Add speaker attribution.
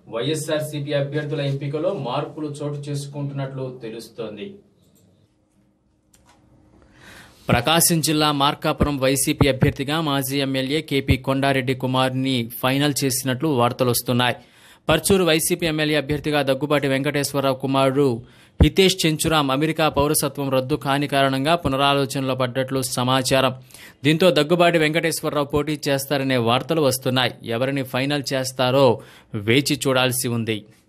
Speaker 1: వైఎస్ఆర్సీపీ అభ్యర్థుల ఎంపికలో మార్పులు చోటు చేసుకుంటున్నట్లు తెలుస్తోంది ప్రకాశం జిల్లా మార్కాపురం వైసీపీ అభ్యర్థిగా మాజీ ఎమ్మెల్యే కేపీ కొండారెడ్డి కుమార్ని ఫైనల్ చేసినట్లు వార్తలు వస్తున్నాయి పర్చూరు వైసీపీ ఎమ్మెల్యే అభ్యర్థిగా దగ్గుబాటి వెంకటేశ్వరరావు కుమారుడు హితేష్ చెంచురాం అమెరికా పౌరసత్వం రద్దు కాని కారణంగా పునరాలోచనలో పడ్డట్లు సమాచారం దీంతో దగ్గుబాటి వెంకటేశ్వరరావు పోటీ చేస్తారనే వార్తలు వస్తున్నాయి ఎవరిని ఫైనల్ చేస్తారో వేచి చూడాల్సి ఉంది